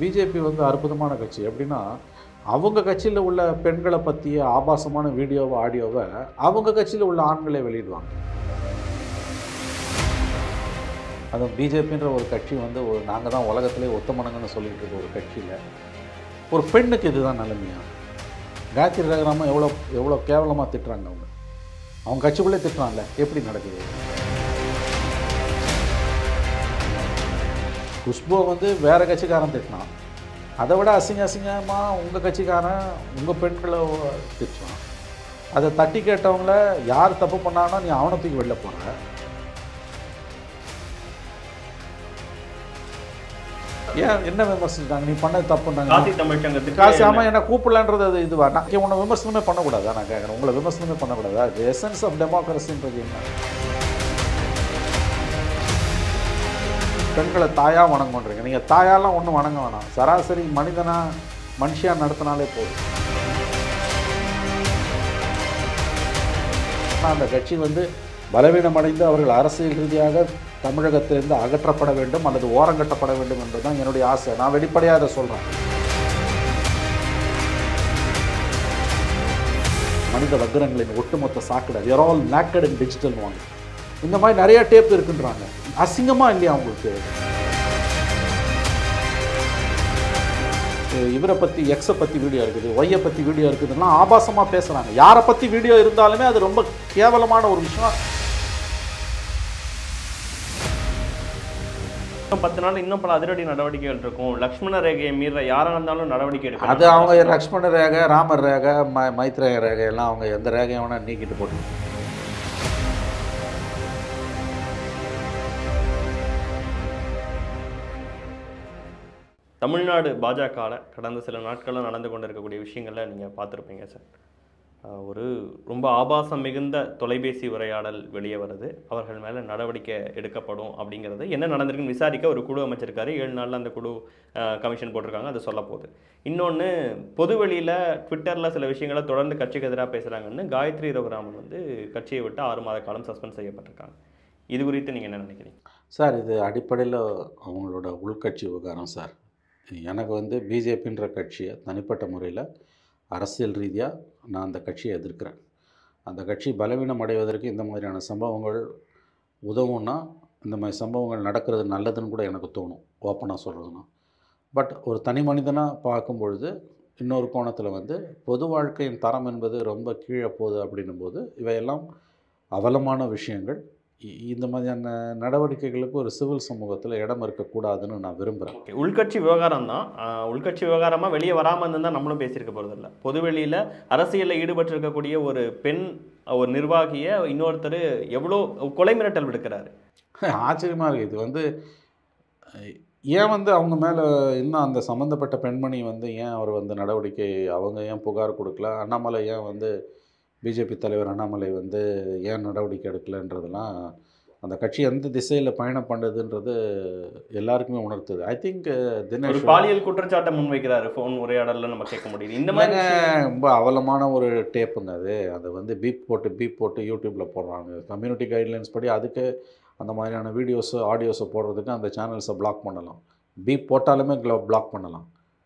BJP வந்து அற்புதமான கட்சி எப்படின்னா அவங்க கட்சியில் உள்ள பெண்களை பற்றிய ஆபாசமான வீடியோவை ஆடியோவை அவங்க கட்சியில் உள்ள ஆண்களே வெளியிடுவாங்க அதுவும் பிஜேபின்ற ஒரு கட்சி வந்து ஒரு நாங்கள் தான் உலகத்திலே ஒத்தமனங்கன்னு சொல்லிட்டு இருக்க ஒரு கட்சியில் ஒரு பெண்ணுக்கு இதுதான் நிலைமையா காயத்ரி ரகுராமன் எவ்வளோ எவ்வளோ கேவலமாக திட்டுறாங்க அவங்க அவங்க கட்சிக்குள்ளே திட்டுறாங்கல்ல எப்படி நடக்குது குஷ்பு வந்து வேறு கட்சிக்காரன் திட்டினான் அதை விட அசிங்க அசிங்கமாக உங்கள் கட்சிக்காரன் உங்கள் பெண்களை திட்டுறான் அதை தட்டி கேட்டவங்கள யார் தப்பு பண்ணானோ நீ அவனை தூக்கி வெளில போகிற ஏன் என்ன விமர்சிச்சிட்டாங்க நீ பண்ணது தப்புன்னாங்க காசி தமிழ்ச்சங்கத்துக்கு காசு ஆமாம் என்ன கூப்பிடலான்றது அது இதுவா நான் உன்னை விமர்சனமே பண்ணக்கூடாதா நான் கேட்குறேன் உங்களை விமர்சனமே பண்ணக்கூடாதா இது எசன்ஸ் ஆஃப் டெமோக்ரஸின்றது என்ன பெண்களை தாயாக வணங்குன்றீங்க நீங்கள் தாயாலாம் ஒன்றும் வணங்க வேணாம் சராசரி மனிதனா மனுஷியாக நடத்தினாலே போதும் ஆனா, அந்த கட்சி வந்து பலவீனமடைந்து அவர்கள் அரசியல் ரீதியாக தமிழகத்திலிருந்து அகற்றப்பட வேண்டும் அல்லது ஓரங்கட்டப்பட வேண்டும் என்பதுதான் என்னுடைய ஆசை நான் வெளிப்படையாக அதை சொல்கிறேன் மனித வக்கிரங்களின் ஒட்டுமொத்த சாக்கடை they're all naked in digital வாங்க இந்த மாதிரி நிறைய டேப் இருக்குன்றாங்க அசிங்கமா இல்லையா உங்களுக்கு இவரை பற்றி எக்ஸை பற்றி வீடியோ இருக்குது ஒய்யை பற்றி வீடியோ இருக்குதுன்னா ஆபாசமாக பேசுகிறாங்க யாரை பற்றி வீடியோ இருந்தாலுமே அது ரொம்ப கேவலமான ஒரு விஷயம் இன்னும் பத்து நாள் இன்னும் பல அதிரடி நடவடிக்கைகள் இருக்கும் லக்ஷ்மண ரேகையை மீற யாரா இருந்தாலும் நடவடிக்கை எடுக்கணும் அது அவங்க லக்ஷ்மண ரேகை ராமர் ரேகை ம மைத்ரேய ரேகை எல்லாம் அவங்க எந்த ரேகையும் வேணால் நீக்கிட்டு போட்டு தமிழ்நாடு பாஜகவில் கடந்த சில நாட்களில் நடந்து கொண்டிருக்கக்கூடிய விஷயங்களை நீங்கள் பார்த்துருப்பீங்க சார் ஆஹ் ஒரு ரொம்ப ஆபாசம் மிகுந்த தொலைபேசி உரையாடல் வெளியே வருது அவர்கள் மேலே நடவடிக்கை எடுக்கப்படும் அப்படிங்கிறது என்ன நடந்திருக்குன்னு விசாரிக்க ஒரு குழு அமைச்சிருக்காரு ஏழு நாளில் அந்த குழு ஆஹ் கமிஷன் போட்டிருக்காங்க அது சொல்ல போகுது இன்னொன்று பொதுவெளியில் ட்விட்டரில் சில விஷயங்களை தொடர்ந்து கட்சிக்கு எதிராக பேசுகிறாங்கன்னு காயத்ரி ரகுராமன் வந்து கட்சியை விட்டு ஆறு மாத காலம் சஸ்பெண்ட் செய்யப்பட்டிருக்காங்க இது குறித்து நீங்கள் என்ன நினைக்கிறீங்க சார் இது அடிப்படையில் அவங்களோட உள்கட்சி விவகாரம் சார் எனக்கு வந்து பிஜேபின்ற கட்சியை தனிப்பட்ட முறையில் அரசியல் ரீதியாக நான் அந்த கட்சியை எதிர்க்கிறேன் அந்த கட்சி பலவீனம் அடைவதற்கு இந்த மாதிரியான சம்பவங்கள் உதவும்னா இந்த மாதிரி சம்பவங்கள் நடக்கிறது நல்லதுன்னு கூட எனக்கு தோணும் ஓப்பனாக சொல்கிறதுனா பட் ஒரு தனி மனிதனாக பார்க்கும் பொழுது இன்னொரு கோணத்தில் வந்து பொது வாழ்க்கையின் தரம் என்பது ரொம்ப கீழே போகுது அப்படின்னும் போது இவையெல்லாம் அவலமான விஷயங்கள் இ- இந்த மாதிரியான நடவடிக்கைகளுக்கு ஒரு சிவில் சமூகத்தில் இடம் இருக்கக்கூடாதுன்னு நான் விரும்புகிறேன் Okay, உள்கட்சி விவகாரம் தான் ஆஹ் உள்கட்சி விவகாரமாக வெளியே வராமல் இருந்தால் நம்மளும் பேசியிருக்க போகிறதில்ல பொதுவெளியில் அரசியலில் ஈடுபட்டு இருக்கக்கூடிய ஒரு பெண் ஒரு நிர்வாகியை இன்னொருத்தர் எவ்வளோ கொலை மிரட்டல் விடுக்கிறாரு ஆச்சரியமாக இருக்குது இது வந்து அஹ், ஏன் வந்து அவங்க மேலே இன்னும் அந்த சம்மந்தப்பட்ட பெண்மணி வந்து ஏன் அவர் வந்து நடவடிக்கை அவங்க ஏன் புகார் கொடுக்கல அண்ணாமலை ஏன் வந்து பிஜேபி தலைவர் அண்ணாமலை வந்து ஏன் நடவடிக்கை எடுக்கலைன்றதெல்லாம் அந்த கட்சி எந்த திசையில் பயணம் பண்ணுதுன்றது எல்லாருக்குமே உணர்த்துது ஐ திங்க் ஒரு தினேஷ் பாலியல் குற்றச்சாட்டை முன்வைக்கிறாரு ஃபோன் உரையாடல்ல நம்ம கேட்க முடியுது இந்த மாதிரி இல்லைங்க, விஷயம் ரொம்ப அவலமான ஒரு டேப்புங்க அது அதை வந்து பீப் போட்டு பீப் போட்டு யூடியூப்பில் போடுறாங்க கம்யூனிட்டி கைட்லைன்ஸ் படி அதுக்கு அந்த மாதிரியான வீடியோஸு ஆடியோஸை போடுறதுக்கு அந்த சேனல்ஸை பிளாக் பண்ணலாம் பீப் போட்டாலுமே பிளாக் பண்ணலாம்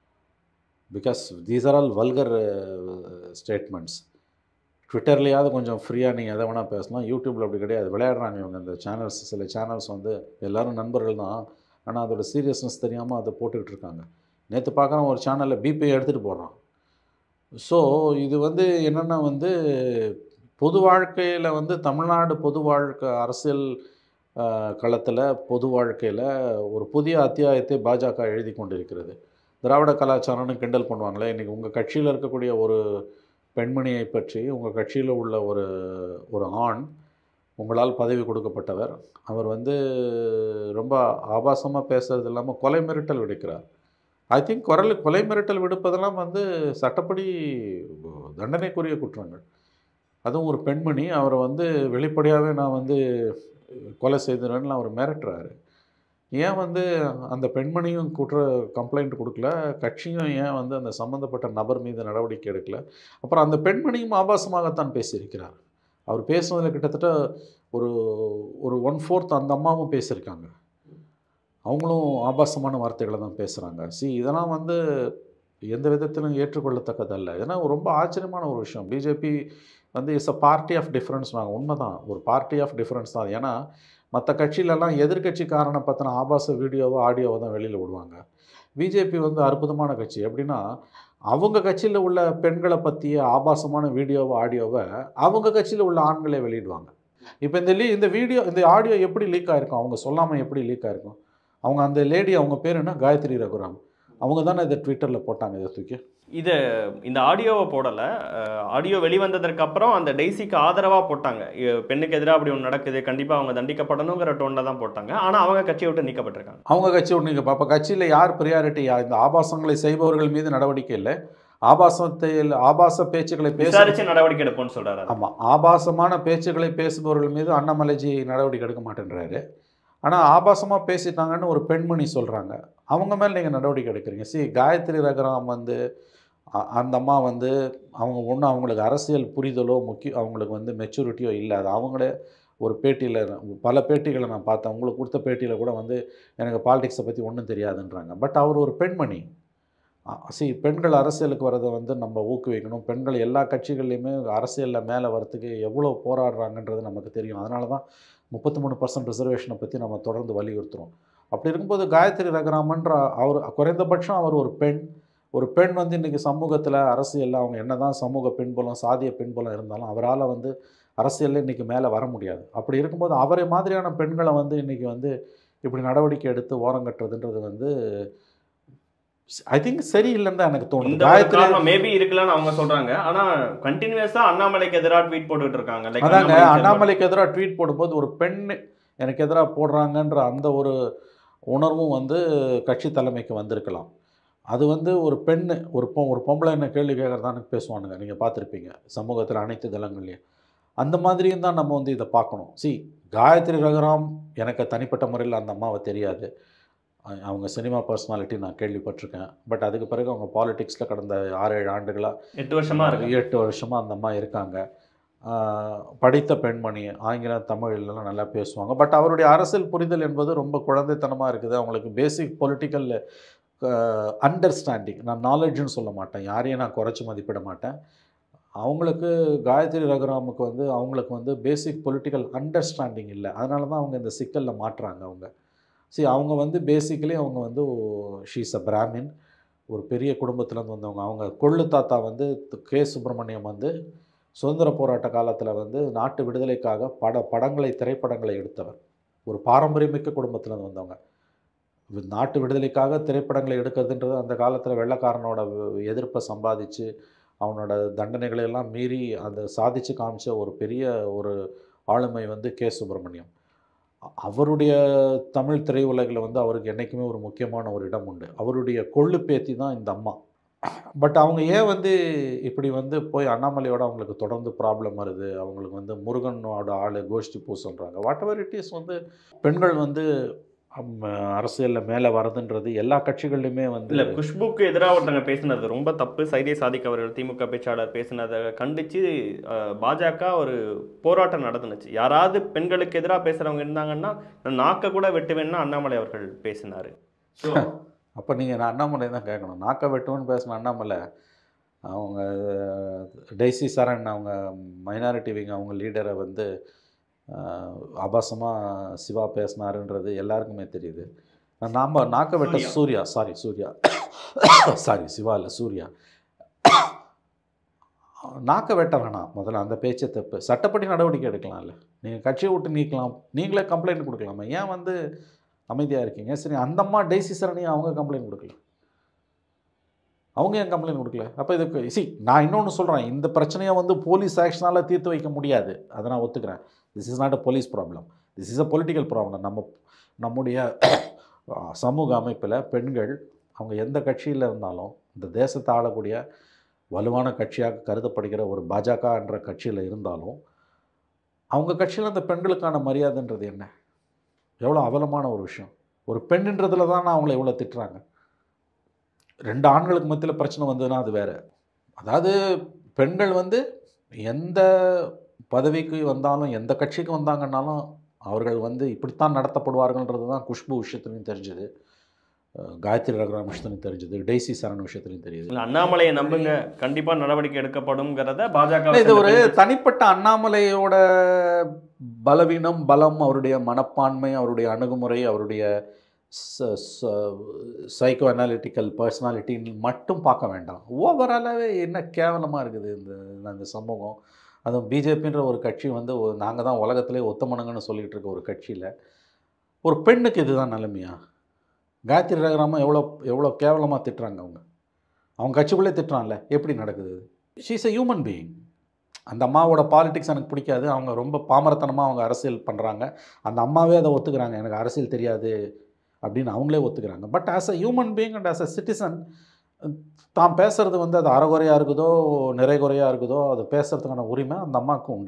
because these are all vulgar statements ட்விட்டர்லேயாவது கொஞ்சம் ஃப்ரீயாக நீங்கள் எதை வேணால் பேசலாம் யூடியூப்பில் அப்படி கிடையாது விளையாடுறாங்க இவங்க இந்த சேனல்ஸ் சில சேனல்ஸ் வந்து எல்லாரும் நண்பர்கள் தான் ஆனால் அதோட சீரியஸ்னஸ் தெரியாமல் அதை போட்டுக்கிட்டு இருக்காங்க நேற்று பார்க்குறோம் ஒரு சேனலில் பிபி எடுத்துகிட்டு போடுறான் ஸோ இது வந்து என்னென்னா வந்து பொது வாழ்க்கையில் வந்து தமிழ்நாடு பொது வாழ்க்கை அரசியல் களத்தில் பொது வாழ்க்கையில் ஒரு புதிய அத்தியாயத்தை பாஜக எழுதி கொண்டிருக்கிறது திராவிட கலாச்சாரம்னு கிண்டல் பண்ணுவாங்களே இன்றைக்கி உங்கள் கட்சியில் இருக்கக்கூடிய ஒரு பெண்மணியை பற்றி உங்கள் கட்சியில் உள்ள ஒரு ஒரு ஆண் உங்களால் பதவி கொடுக்கப்பட்டவர் அவர் வந்து ரொம்ப ஆபாசமாக பேசுறது இல்லாமல் கொலை மிரட்டல் விடுக்கிறார் ஐ திங்க் குரல் கொலை மிரட்டல் விடுப்பதெல்லாம் வந்து சட்டப்படி தண்டனைக்குரிய குற்றங்கள் அதுவும் ஒரு பெண்மணி அவரை வந்து வெளிப்படையாகவே நான் வந்து கொலை செய்துறேன்னு அவர் மிரட்டுறாரு ஏன் வந்து அந்த பெண்மணியும் குற்ற கம்ப்ளைண்ட் கொடுக்கல கட்சியும் ஏன் வந்து அந்த சம்மந்தப்பட்ட நபர் மீது நடவடிக்கை எடுக்கல அப்புறம் அந்த பெண்மணியும் ஆபாசமாகத்தான் பேசியிருக்கிறார் அவர் பேசுனதில் கிட்டத்தட்ட ஒரு ஒரு ஒன் ஃபோர்த் அந்த அம்மாவும் பேசியிருக்காங்க அவங்களும் ஆபாசமான வார்த்தைகளை தான் பேசுகிறாங்க சி இதெல்லாம் வந்து எந்த விதத்திலும் ஏற்றுக்கொள்ளத்தக்கதல்ல ஏன்னா ரொம்ப ஆச்சரியமான ஒரு விஷயம் பிஜேபி வந்து it's a party of difference நாங்கள் உண்மை தான் ஒரு பார்ட்டி ஆஃப் டிஃப்ரென்ஸ் தான் ஏன்னா மற்ற கட்சியிலலாம் எதிர்கட்சிக்காரனை பற்றின ஆபாச வீடியோவோ ஆடியோவோ தான் வெளியில் விடுவாங்க பிஜேபி வந்து அற்புதமான கட்சி எப்படின்னா அவங்க கட்சியில் உள்ள பெண்களை பற்றிய ஆபாசமான வீடியோவோ ஆடியோவை அவங்க கட்சியில் உள்ள ஆண்களே வெளியிடுவாங்க இப்போ இந்த லீ இந்த வீடியோ இந்த ஆடியோ எப்படி லீக் ஆயிருக்கும் அவங்க சொல்லாமல் எப்படி லீக் ஆயிருக்கும் அவங்க அந்த லேடி அவங்க பேர் என்ன காயத்ரி ரகுராம் அவங்க தானே இதை ட்விட்டரில் போட்டாங்க இதை தூக்கி இதை இந்த ஆடியோவை போடலை ஆடியோ வெளிவந்ததற்கு அப்புறம் அந்த டெய்ஸிக்கு ஆதரவாக போட்டாங்க இ- பெண்ணுக்கு எதிராக அப்படி ஒன்று நடக்குது கண்டிப்பாக அவங்க தண்டிக்கப்படணுங்கிற டோனில் தான் போட்டாங்க ஆனால் அவங்க கட்சியை விட்டு நீக்கப்பட்டிருக்காங்க அவங்க கட்சி ஒன்று நீங்கள் அப்போ கட்சியில் யார் ப்ரியாரிட்டி இந்த ஆபாசங்களை செய்பவர்கள் மீது நடவடிக்கை இல்லை ஆபாசத்தை ஆபாச பேச்சுக்களை பேச விசாரிச்சு நடவடிக்கை எடுப்போம்னு சொல்றாரு ஆமாம் ஆபாசமான பேச்சுக்களை பேசுபவர்கள் மீது அண்ணாமலைஜி நடவடிக்கை எடுக்க மாட்டேன்றாரு ஆனால் ஆபாசமாக பேசிட்டாங்கன்னு ஒரு பெண்மணி சொல்கிறாங்க அவங்க மேலே நீங்கள் நடவடிக்கை எடுக்கிறீங்க சி காயத்ரி ரகுராம் வந்து அ- அந்த அம்மா வந்து அவங்க ஒன்றும் அவங்களுக்கு அரசியல் புரிதலோ முக்கிய அவங்களுக்கு வந்து மெச்சூரிட்டியோ இல்லை அது அவங்களே ஒரு பேட்டியில் பல பேட்டிகளை நான் பார்த்தேன் உங்களுக்கு கொடுத்த பேட்டியில் கூட வந்து எனக்கு பாலிடிக்ஸை பற்றி ஒன்றும் தெரியாதுன்றாங்க பட் அவர் ஒரு பெண்மணி சி பெண்கள் அரசியலுக்கு வரதை வந்து நம்ம ஊக்குவிக்கணும் பெண்கள் எல்லா கட்சிகள்லையுமே அரசியலில் மேலே வரத்துக்கு எவ்வளோ போராடுறாங்கன்றது நமக்கு தெரியும் அதனால தான் முப்பத்தி மூணு பர்சன்ட் ரிசர்வேஷனை பற்றி நம்ம தொடர்ந்து வலியுறுத்துகிறோம் அப்படி இருக்கும்போது காயத்ரி ரகுராமன்ற அவர் குறைந்தபட்சம் அவர் ஒரு பெண் ஒரு பெண் வந்து இன்றைக்கி சமூகத்தில் அரசியலில் அவங்க என்ன தான் சமூக பின்புலம் சாதிய பின்புலம் இருந்தாலும் அவரால் வந்து அரசியலில் இன்றைக்கி மேலே வர முடியாது அப்படி இருக்கும்போது அவரை மாதிரியான பெண்களை வந்து இன்றைக்கி வந்து இப்படி நடவடிக்கை எடுத்து ஓரங்கட்டுறதுன்றது வந்து ஐ திங்க் சரியில்லைன்னு தான் எனக்கு தோணுது இந்த ஒரு காயத்ரி காரணம் மேபி இருக்கலாம்னு அவங்க சொல்றாங்க ஆனா கண்டினியூஸா அண்ணாமலைக்கு எதிராக ட்வீட் போட்டுட்டு இருக்காங்க Like அதாங்க அண்ணாமலை அண்ணாமலைக்கு எதிராக ட்வீட் போடும்போது ஒரு பெண் எனக்கு எதிராக போடுறாங்கன்ற அந்த ஒரு உணர்வும் வந்து கட்சி தலைமைக்கு வந்திருக்கலாம் அது வந்து ஒரு பெண் ஒரு பொ ஒரு பொம்பளை என்ன கேள்வி கேட்குறதான்னு பேசுவானுங்க நீங்கள் பார்த்துருப்பீங்க சமூகத்தில் அனைத்து தளங்கள்லையும் அந்த மாதிரியும் தான் நம்ம வந்து இதை பார்க்கணும் சி காயத்ரி ரகுராம் எனக்கு தனிப்பட்ட முறையில் அந்த அம்மாவை தெரியாது அ- அவங்க சினிமா பர்சனாலிட்டி நான் கேள்விப்பட்டிருக்கேன் பட் அதுக்கு பிறகு அவங்க பாலிடிக்ஸில் கடந்த ஆறு ஏழு ஆண்டுகளாக எட்டு வருஷமா இருக்கு எட்டு வருஷமாக அந்த அம்மா இருக்காங்க ஆஹ் படித்த பெண்மணி ஆங்கிலம் தமிழ் எல்லாம் நல்லா பேசுவாங்க பட் அவருடைய அரசியல் புரிதல் என்பது ரொம்ப குழந்தைத்தனமாக இருக்குது அவங்களுக்கு பேசிக் பொலிட்டிக்கல் அண்டர்ஸ்டாண்டிங் நான் நாலேஜ்னு சொல்ல மாட்டேன் யாரையும் நான் குறைச்சி மதிப்பிட மாட்டேன் அவங்களுக்கு காயத்ரி ரகுராமுக்கு வந்து அவங்களுக்கு வந்து பேசிக் பொலிட்டிக்கல் அண்டர்ஸ்டாண்டிங் இல்லை அதனால தான் அவங்க இந்த சிக்கலில் மாட்டுறாங்க அவங்க சரி அவங்க வந்து பேசிக்கலி அவங்க வந்து ஷீஸ் அ பிராமின் ஒரு பெரிய குடும்பத்துலேருந்து வந்தவங்க அவங்க கொள்ளு தாத்தா வந்து து- கே சுப்பிரமணியம் வந்து சுதந்திர போராட்ட காலத்தில் வந்து நாட்டு விடுதலைக்காக பட படங்களை திரைப்படங்களை எடுத்தவர் ஒரு பாரம்பரியமிக்க குடும்பத்துலேருந்து வந்தவங்க வி- நாட்டு விடுதலைக்காக திரைப்படங்களை எடுக்கிறதுன்றது அந்த காலத்தில் வெள்ளைக்காரனோட வி- எதிர்ப்பை சம்பாதிச்சு அவனோட தண்டனைகளை எல்லாம் மீறி அந்த சாதிச்சு காமிச்ச ஒரு பெரிய ஒரு ஆளுமை வந்து கே சுப்பிரமணியம் அ- அவருடைய தமிழ் திரையுலகில் வந்து அவருக்கு என்றைக்குமே ஒரு முக்கியமான ஒரு இடம் உண்டு அவருடைய கொள்ளு பேத்தி தான் இந்த அம்மா பட் அவங்க ஏன் வந்து இப்படி வந்து போய் அண்ணாமலையோட அவங்களுக்கு தொடர்ந்து ப்ராப்ளம் வருது அவங்களுக்கு வந்து முருகனோட ஆள் கோஷ்டி பூ சொல்கிறாங்க வாட் எவர் இட் இஸ் வந்து பெண்கள் வந்து அரசியலில் மேலே வரதுன்றது எல்லா கட்சிகள்லையுமே வந்து இல்ல குஷ்புக்கு எதிராக ஒருத்தங்க பேசினது ரொம்ப தப்பு சைதே சாதிக் அவர்கள் திமுக பேச்சாளர் பேசினதை கண்டிச்சு அஹ், பாஜக ஒரு போராட்டம் நடந்துனுச்சு யாராவது பெண்களுக்கு எதிராக பேசுறவங்க இருந்தாங்கன்னா நான் நாக்க கூட வெட்டுவேன்னு அண்ணாமலை அவர்கள் பேசினாரு So, அப்போ நீங்கள் நான் அண்ணாமலை தான் கேட்கணும் நாக்க வெட்டுவோன்னு பேசின அண்ணாமலை அவங்க டெய்ஸி சரண் அவங்க மைனாரிட்டி விங் அவங்க லீடரை வந்து அபாசமாக சிவா பேசினாருன்றது எல்லாருக்குமே தெரியுது நாம் நாக்க வெட்ட சூர்யா. சூர்யா சாரி சூர்யா சாரி சிவா இல்லை சூர்யா நாக்க வெட்ட வேணாம் முதல்ல அந்த பேச்சை தப்பு சட்டப்படி நடவடிக்கை எடுக்கலாம்ல நீங்கள் கட்சியை விட்டு நீக்கலாம் நீங்களே கம்ப்ளைண்ட் கொடுக்கலாமா ஏன் வந்து அமைதியாக இருக்கீங்க சரி அந்த அம்மா டெய்ஸி சரணியும் அவங்க கம்ப்ளைண்ட் கொடுக்கல அவங்க ஏன் கம்ப்ளைண்ட் கொடுக்கல அப்போ இதுக்கு சி நான் இன்னொன்று சொல்கிறேன் இந்த பிரச்சனையை வந்து போலீஸ் ஆக்ஷனால் தீர்த்து வைக்க முடியாது அதை நான் ஒத்துக்கிறேன் this is not a police problem this is a political problem நம்ம நம்முடைய அஹ், சமூக அமைப்பில் பெண்கள் அவங்க எந்த கட்சியில் இருந்தாலும் இந்த தேசத்தை ஆளக்கூடிய வலுவான கட்சியாக கருதப்படுகிற ஒரு பாஜக என்ற கட்சியில் இருந்தாலும் அவங்க கட்சியில் அந்த பெண்களுக்கான மரியாதைன்றது என்ன எவ்வளோ அவலமான ஒரு விஷயம் ஒரு பெண்ணுன்றதுல தான் அவங்கள எவ்வளோ திட்டுறாங்க ரெண்டு ஆண்களுக்கு மத்தியில் பிரச்சனை வந்ததுன்னா அது வேறு அதாவது பெண்கள் வந்து எந்த பதவிக்கு வந்தாலும் எந்த கட்சிக்கு வந்தாங்கன்னாலும் அவர்கள் வந்து இப்படித்தான் நடத்தப்படுவார்கள்ன்றது தான் குஷ்பு விஷயத்துலையும் தெரிஞ்சுது அஹ் காயத்ரி ரகுராம் விஷயத்துலையும் தெரிஞ்சுது டெய்சி சரண் விஷயத்துலையும் தெரியுது இல்ல அண்ணாமலையை நம்புங்க கண்டிப்பா நடவடிக்கை எடுக்கப்படும்ங்கிறத பாஜக இல்ல, இது ஒரு தனிப்பட்ட அண்ணாமலையோட பலவீனம் பலம் அவருடைய மனப்பான்மை அவருடைய அணுகுமுறை அவருடைய சைக்கோ அனாலிட்டிக்கல் பர்சனாலிட்டின்னு மட்டும் பார்க்க வேண்டாம் ஓவராலாகவே என்ன கேவலமாக இருக்குது இந்த இந்த சமூகம் அதுவும் பிஜேபின்ற ஒரு கட்சி வந்து நாங்கள் தான் உலகத்திலே ஒத்தமனுங்கன்னு சொல்லிகிட்டு இருக்க ஒரு கட்சியில் ஒரு பெண்ணுக்கு இதுதான் நிலைமையா காயத்ரி ரகராமன் எவ்வளோ எவ்வளோ கேவலமாக திட்டுறாங்க அவங்க அவங்க கட்சிக்குள்ளே திட்டுறான்ல எப்படி நடக்குது ஷீஸ் a ஹியூமன் பீயிங் அந்த அம்மாவோட பாலிடிக்ஸ் எனக்கு பிடிக்காது அவங்க ரொம்ப பாமரத்தனமாக அவங்க அரசியல் பண்ணுறாங்க அந்த அம்மாவே அதை ஒத்துக்கிறாங்க எனக்கு அரசியல் தெரியாது அப்படின்னு அவங்களே ஒத்துக்கிறாங்க but as a human being and as a citizen தான் பேசுகிறது வந்து அது அறகுறையாக இருக்குதோ நிறைகுறையாக இருக்குதோ அது பேசுகிறதுக்கான உரிமை அந்த அம்மாவுக்கு உண்டு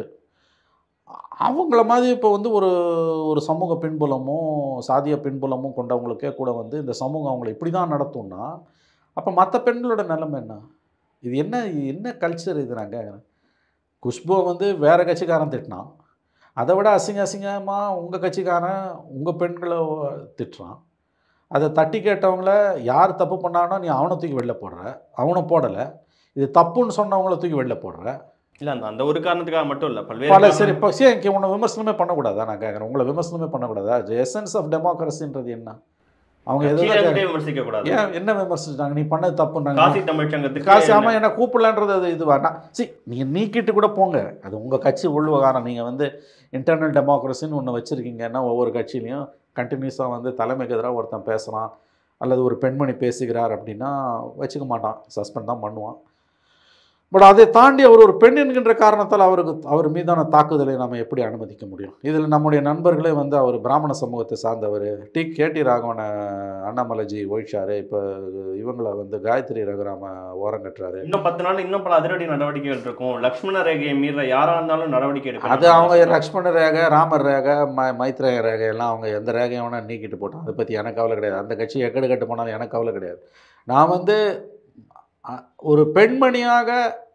அவங்கள மாதிரி இப்போ வந்து ஒரு ஒரு சமூக பின்புலமும் சாதிய பின்புலமும் கொண்டவங்களுக்கே கூட வந்து இந்த சமூகம் அவங்களை இப்படி தான் நடத்தும்னா அப்போ மற்ற பெண்களோட நிலைமை என்ன இது என்ன இது என்ன கல்ச்சர் இது நான் கேட்குறேன் குஷ்புவை வந்து வேறு கட்சிக்காரன் திட்டினான் அதை விட அசிங்க அசிங்கமாக உங்கள் கட்சிக்காரன் உங்கள் பெண்களை திட்டுறான் அதை தட்டி கேட்டவங்கள யார் தப்பு பண்ணானோ நீ அவனை தூக்கி வெளில போடுற அவனை போடலை இது தப்புன்னு சொன்னவங்கள தூக்கி வெளில போடுற இல்ல அந்த அந்த ஒரு காரணத்துக்காக மட்டும் இல்ல பல பல்வேறு சரி இப்போ சரி இங்கே உன்னை விமர்சனமே பண்ணக்கூடாதா நான் கேட்குறேன் உங்களை விமர்சனமே பண்ணக்கூடாதா எசன்ஸ் ஆஃப் டெமோக்ரஸின்றது என்ன அவங்க கட்சியை எதுவும் இருந்துட்டே விமர்சிக்க கூடாது ஏன் என்ன விமர்சிச்சாங்க நீ பண்ணது தப்புன்றாங்க காசி தமிழ்ச்சங்கத்துக்கு காசு ஆமாம் என்ன கூப்பிடலான்றது அது இதுவா நான் சி நீங்கள் நீக்கிட்டு கூட போங்க அது உங்கள் கட்சி உள்வகாரம் நீங்கள் வந்து இன்டர்னல் டெமோக்ரஸின்னு ஒன்று வச்சுருக்கீங்கன்னா ஒவ்வொரு கட்சியிலையும் கண்டினியூஸாக வந்து தலைமைக்கு எதிராக ஒருத்தன் பேசுகிறான் அல்லது ஒரு பெண்மணி பேசுகிறார் அப்படின்னா வச்சுக்க மாட்டான் சஸ்பெண்ட் தான் பண்ணுவான் பட் அதை தாண்டி அவர் ஒரு பெண் என்கின்ற காரணத்தால் அவருக்கு அவர் மீதான தாக்குதலை நாம் எப்படி அனுமதிக்க முடியும் இதில் நம்முடைய நண்பர்களே வந்து அவர் பிராமண சமூகத்தை சார்ந்தவர் டி கேடி ராகவன அண்ணாமலைஜி ஒழிச்சாரு இப்போ இவங்களை வந்து காயத்ரி ரகுராம ஓரங்கட்டுறாரு இன்னும் பத்து நாள் இன்னும் பல அதிரடி நடவடிக்கைகள் இருக்கும் லக்ஷ்மண ரேகையை மீற யாரா இருந்தாலும் நடவடிக்கை எடுக்கணும் அது அவங்க லக்ஷ்மண ரேகை ராமர் ரேகை ம மைத்ரேய ரேகை எல்லாம் அவங்க எந்த ரேகையும் வேணால் நீக்கிட்டு போட்டோம் அதை பற்றி எனக்கு கவலை கிடையாது அந்த கட்சி எக்கடு கட்டு போனாலும் எனக்கு கவலை கிடையாது நான் வந்து அ- ஒரு பெண்மணியாக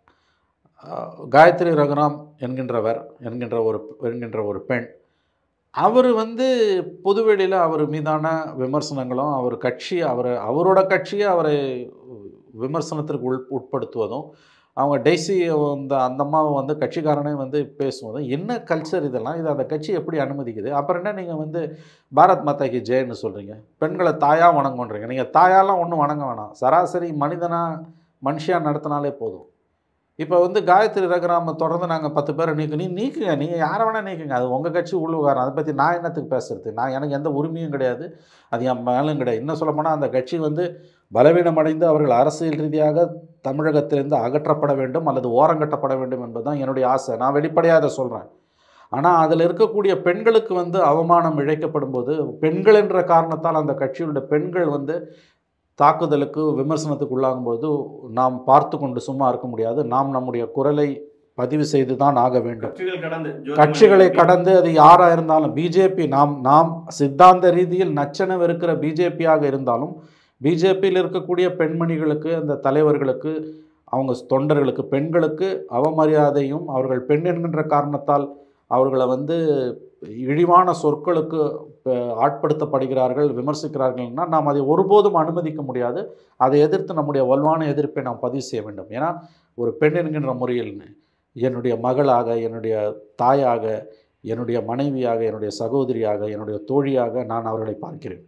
அ, காயத்ரி ரகுராம் என்கின்றவர் என்கின்ற ஒரு என்கின்ற ஒரு பெண் அவர் வந்து பொதுவெளியில் அவர் மீதான விமர்சனங்களும் அவர் கட்சி அவர் அவரோட கட்சியை அவரை விமர்சனத்திற்கு உள் உட்படுத்துவதும் அவங்க டெய்ஸி அந்த அந்த அம்மாவை வந்து கட்சிக்காரனே வந்து பேசுவதும் என்ன கல்ச்சர் இதெல்லாம் இது அந்த கட்சி எப்படி அனுமதிக்குது அப்புறம் என்ன நீங்கள் வந்து பாரத் மாதாக்கு ஜெயன்னு சொல்கிறீங்க பெண்களை தாயாக வணங்குன்றீங்க நீங்கள் தாயாலாம் ஒன்றும் வணங்க வேணாம் சராசரி மனிதனாக மனுஷியாக நடத்தினாலே போதும் இப்போ வந்து காயத்ரி ரகுராம தொடர்ந்து நாங்கள் பத்து பேரை நீக்கு நீ நீக்குங்க நீங்கள் யாரை வேணால் நீக்குங்க அது உங்கள் கட்சி உள்விகாரம் அதை பற்றி நான் என்னத்துக்கு பேசுறது நான் எனக்கு எந்த உரிமையும் கிடையாது அது என் மேலும் கிடையாது இன்னும் சொல்லப்போனால் அந்த கட்சி வந்து பலவீனமடைந்து அவர்கள் அரசியல் ரீதியாக தமிழகத்திலிருந்து அகற்றப்பட வேண்டும் அல்லது ஓரங்கட்டப்பட வேண்டும் என்பதுதான் என்னுடைய ஆசை நான் வெளிப்படையாக அதை சொல்கிறேன் ஆனால் அதில் இருக்கக்கூடிய பெண்களுக்கு வந்து அவமானம் இழைக்கப்படும் போது பெண்கள் என்ற காரணத்தால் அந்த கட்சியுடைய பெண்கள் வந்து தாக்குதலுக்கு விமர்சனத்துக்கு உள்ளாகும்போது நாம் பார்த்து கொண்டு சும்மா இருக்க முடியாது நாம் நம்முடைய குரலை பதிவு செய்து தான் ஆக வேண்டும் கட்சிகள் கடந்து ஜோதிமணி கட்சிகளை அவர்கள் கடந்து அது யாராக இருந்தாலும் பிஜேபி நாம் நாம் சித்தாந்த ரீதியில் நச்சனவு இருக்கிற பிஜேபியாக இருந்தாலும் பிஜேபியில் இருக்கக்கூடிய பெண்மணிகளுக்கு அந்த தலைவர்களுக்கு அவங்க தொண்டர்களுக்கு பெண்களுக்கு அவமரியாதையும் அவர்கள் பெண் என்கின்ற காரணத்தால் அவர்களை வந்து இழிவான சொற்களுக்கு அஹ், ஆட்படுத்தப்படுகிறார்கள் விமர்சிக்கிறார்கள்னா நாம் அதை ஒருபோதும் அனுமதிக்க முடியாது அதை எதிர்த்து நம்முடைய வலுவான எதிர்ப்பை நாம் பதிவு செய்ய வேண்டும் ஏன்னா ஒரு பெண் என்கின்ற முறையில் என்னுடைய மகளாக என்னுடைய தாயாக என்னுடைய மனைவியாக என்னுடைய சகோதரியாக என்னுடைய தோழியாக நான் அவர்களை பார்க்கிறேன்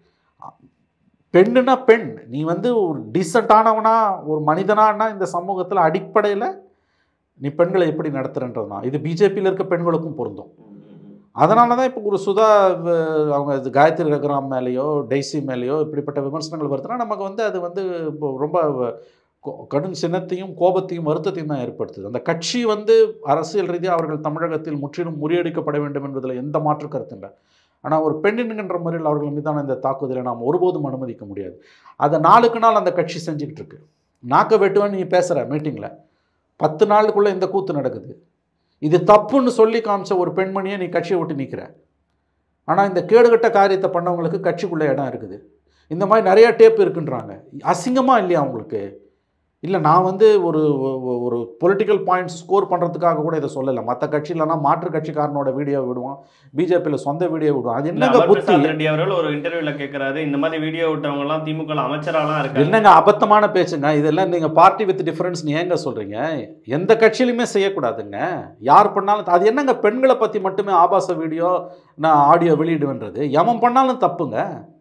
பெண்ணுனா பெண் நீ வந்து ஒரு டீசெண்டானவனா ஒரு மனிதனானா இந்த சமூகத்தில் அடிப்படையில் நீ பெண்களை எப்படி நடத்துறன்றதுனா இது பிஜேபியில் இருக்க பெண்களுக்கும் பொருந்தும் அதனால தான் இப்போ ஒரு சுதா அஹ், அவங்க இது காயத்ரி ரகுராம் மேலேயோ டெய்ஸி மேலேயோ இப்படிப்பட்ட விமர்சனங்கள் வருதுன்னா நமக்கு வந்து அது வந்து இப்போ ரொம்ப கொ- கடும் சினத்தையும் கோபத்தையும் வருத்தத்தையும் தான் ஏற்படுத்துது அந்த கட்சி வந்து அரசியல் ரீதியாக அவர்கள் தமிழகத்தில் முற்றிலும் முறியடிக்கப்பட வேண்டும் என்பதில் எந்த மாற்று கருத்து இல்லை ஆனால் ஒரு பெண் என்கின்ற முறையில் அவர்கள் மீதான இந்த தாக்குதலை நாம் ஒருபோதும் அனுமதிக்க முடியாது அதை நாளுக்கு நாள் அந்த கட்சி செஞ்சுக்கிட்டு இருக்கு நாக்க வெட்டுவேன்னு நீ பேசுகிற மீட்டிங்கில் பத்து நாளுக்குள்ளே இந்த கூத்து நடக்குது இது தப்புன்னு சொல்லி காமிச்ச ஒரு பெண்மணியை நீ கட்சியை விட்டு நிற்கிற ஆனால் இந்த கேடுகட்ட காரியத்தை பண்ணவங்களுக்கு கட்சிக்குள்ளே இடம் இருக்குது இந்த மாதிரி நிறைய டேப் இருக்குன்றாங்க அசிங்கமாக இல்லையா அவங்களுக்கு இல்லை நான் வந்து ஒரு ஒ- ஒரு பொலிட்டிக்கல் பாயிண்ட்ஸ் ஸ்கோர் பண்ணுறதுக்காக கூட இதை சொல்லலை மற்ற கட்சியிலலாம் மாற்று கட்சிக்காரனோட வீடியோ விடுவான் பிஜேபியில் சொந்த வீடியோ விடுவான் அது இல்ல, என்னங்க அமர் புத்தி பிரசாத் ரெட்டி அவர்கள் ஒரு இன்டர்வியூல கேட்கிறாரு இந்த மாதிரி வீடியோ விட்டவங்க எல்லாம் திமுக அமைச்சராலாம் இருக்காங்க என்னங்க அபத்தமான பேச்சுங்க இதெல்லாம் நீங்கள் பார்ட்டி வித் டிஃபரன்ஸ் ஏங்க சொல்கிறீங்க எந்த கட்சியிலுமே செய்யக்கூடாதுங்க யார் பண்ணாலும் அது என்னங்க பெண்களை பற்றி மட்டுமே ஆபாச வீடியோ நான் ஆடியோ வெளியிடுவேன்றது எவன் பண்ணாலும் தப்புங்க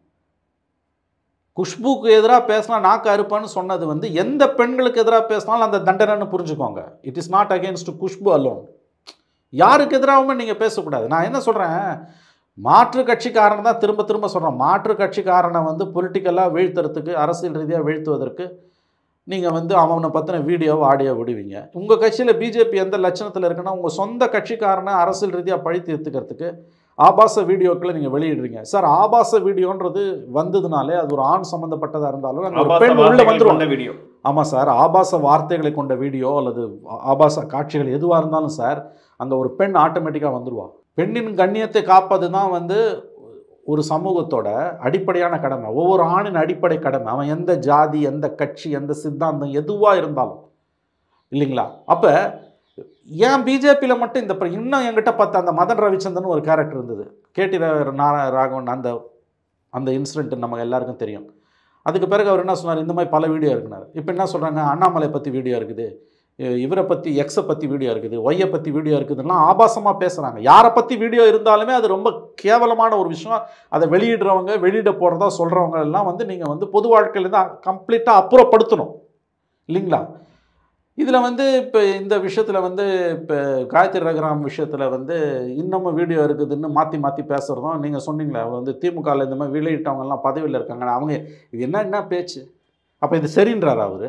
குஷ்புக்கு எதிராக பேசினா நாக்கு அறுப்பான்னு சொன்னது வந்து எந்த பெண்களுக்கு எதிராக பேசினாலும் அந்த தண்டனைன்னு புரிஞ்சுக்கோங்க it is not against Khushbu alone யாருக்கு எதிராகவும் நீங்கள் பேசக்கூடாது நான் என்ன சொல்கிறேன் மாற்று கட்சிக்காரன் தான் திரும்ப திரும்ப சொல்கிறேன் மாற்று கட்சிக்காரனை வந்து பொலிட்டிக்கலாக வீழ்த்துறதுக்கு அரசியல் ரீதியாக வீழ்த்துவதற்கு நீங்கள் வந்து அவனை பற்றின வீடியோவை ஆடியோ விடுவீங்க உங்கள் கட்சியில் பிஜேபி எந்த லட்சணத்தில் இருக்குன்னா உங்கள் சொந்த கட்சிக்காரனை அரசியல் ரீதியாக பழி தீர்த்துக்கிறதுக்கு ஆபாச வீடியோக்களை நீங்கள் வெளியிடுறீங்க சார் ஆபாச வீடியோன்றது வந்ததுனாலே அது ஒரு ஆண் சம்மந்தப்பட்டதாக இருந்தாலும் அங்க ஒரு ஆபாச பெண் உள்ள வார்த்தைகள் வந்துரும் கொண்ட வீடியோ ஆமாம் சார் ஆபாச வார்த்தைகளை கொண்ட வீடியோ அல்லது ஆ- ஆபாச காட்சிகள் எதுவாக இருந்தாலும் சார் அங்கே ஒரு பெண் ஆட்டோமேட்டிக்காக வந்துருவா பெண்ணின் கண்ணியத்தை காப்பது தான் வந்து ஒரு சமூகத்தோட அடிப்படையான கடமை ஒவ்வொரு ஆணின் அடிப்படை கடமை அவன் எந்த ஜாதி எந்த கட்சி எந்த சித்தாந்தம் எதுவாக இருந்தாலும் இல்லைங்களா அப்போ ஏன் பிஜேபியில் மட்டும் இந்த பிர- இன்னும் என்கிட்ட பார்த்த அந்த மதன் ரவிச்சந்திரன் ஒரு கேரக்டர் இருந்தது கேடி ரா- நாரா- ராகவன் அந்த அந்த இன்சிடென்ட் நமக்கு எல்லாருக்கும் தெரியும் அதுக்கு பிறகு அவர் என்ன சொன்னார் இந்த மாதிரி பல வீடியோ இருக்குனார் இப்போ என்ன சொல்கிறாங்க அண்ணாமலை பற்றி வீடியோ இருக்குது இ- இவரை பற்றி எக்ஸை பற்றி வீடியோ இருக்குது ஒய்யை பற்றி வீடியோ இருக்குதுலாம் ஆபாசமாக பேசுகிறாங்க யாரை பற்றி வீடியோ இருந்தாலுமே அது ரொம்ப கேவலமான ஒரு விஷயம் அதை வெளியிடுறவங்க வெளியிட போகிறதா சொல்கிறவங்க எல்லாம் வந்து நீங்கள் வந்து பொது வாழ்க்கையிலேருந்து கம்ப்ளீட்டாக அப்புறப்படுத்தணும் இல்லைங்களா இதில் வந்து இப்போ இந்த விஷயத்தில் வந்து இப்போ காயத்ரி ரகுராம் விஷயத்தில் வந்து இன்னமும் வீடியோ இருக்குதுன்னு மாற்றி மாற்றி பேசுகிறதும் நீங்கள் சொன்னீங்களே அவங்க வந்து திமுகவில் இந்த மாதிரி வெளியிட்டவங்கலாம் பதவியில் இருக்காங்க அவங்க இது என்ன என்ன பேச்சு அப்போ இது சரின்றாரா அவர்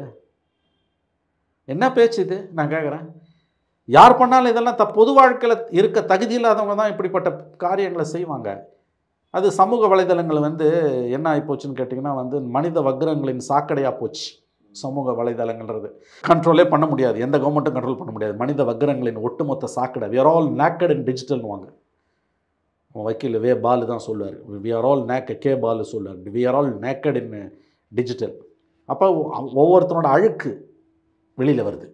என்ன பேச்சு இது நான் கேட்குறேன் யார் பண்ணாலும் இதெல்லாம் த பொது வாழ்க்கையில் இருக்க தகுதி இல்லாதவங்க தான் இப்படிப்பட்ட காரியங்களை செய்வாங்க அது சமூக வலைதளங்கள் வந்து என்ன ஆகிப்போச்சுன்னு கேட்டிங்கன்னா வந்து மனித வக்ரங்களின் சாக்கடையாக போச்சு சமூக வலைதளங்கள்ன்றது கண்ட்ரோலே பண்ண முடியாது எந்த கவர்மெண்ட்டும் கண்ட்ரோல் பண்ண முடியாது மனித வக்ரங்களின் ஒட்டுமொத்த சாக்கடை we are all naked in டிஜிட்டல்னுவாங்க வக்கீல் வே பாலு தான் சொல்லுவார் we are all naked K Balu சொல்லுவார் we are all naked in digital அப்போ ஒவ்வொருத்தனோட அழுக்கு வெளியில் வருது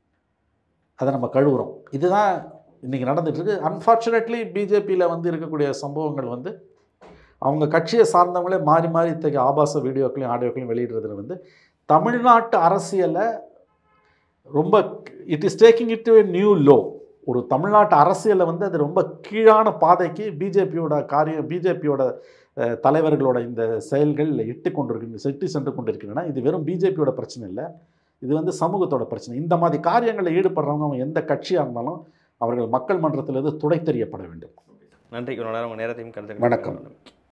அதை நம்ம கழுவுறோம் இதுதான் இன்றைக்கி நடந்துகிட்ருக்கு அன்ஃபார்ச்சுனேட்லி பிஜேபியில் வந்து இருக்கக்கூடிய சம்பவங்கள் வந்து அவங்க கட்சியை சார்ந்தவங்களே மாறி மாறி இத்தகைய ஆபாச வீடியோக்களையும் ஆடியோக்களையும் வெளியிடுறதுல வந்து தமிழ்நாட்டு அரசியலை ரொம்ப it is taking it to new low ஒரு தமிழ்நாட்டு அரசியலை வந்து அது ரொம்ப கீழான பாதைக்கு பிஜேபியோட காரியம் பிஜேபியோட தலைவர்களோட இந்த செயல்கள் இட்டு கொண்டிருக்கு இட்டு சென்று கொண்டிருக்கின்றன இது வெறும் பிஜேபியோட பிரச்சனை இல்லை இது வந்து சமூகத்தோட பிரச்சனை இந்த மாதிரி காரியங்களில் ஈடுபடுறவங்க அவங்க எந்த கட்சியாக இருந்தாலும் அவர்கள் மக்கள் மன்றத்திலிருந்து துடை தெரியப்பட வேண்டும் நன்றி இவ்வளோ நேரம் உங்கள் நேரத்தையும் கருத்து வணக்கம்.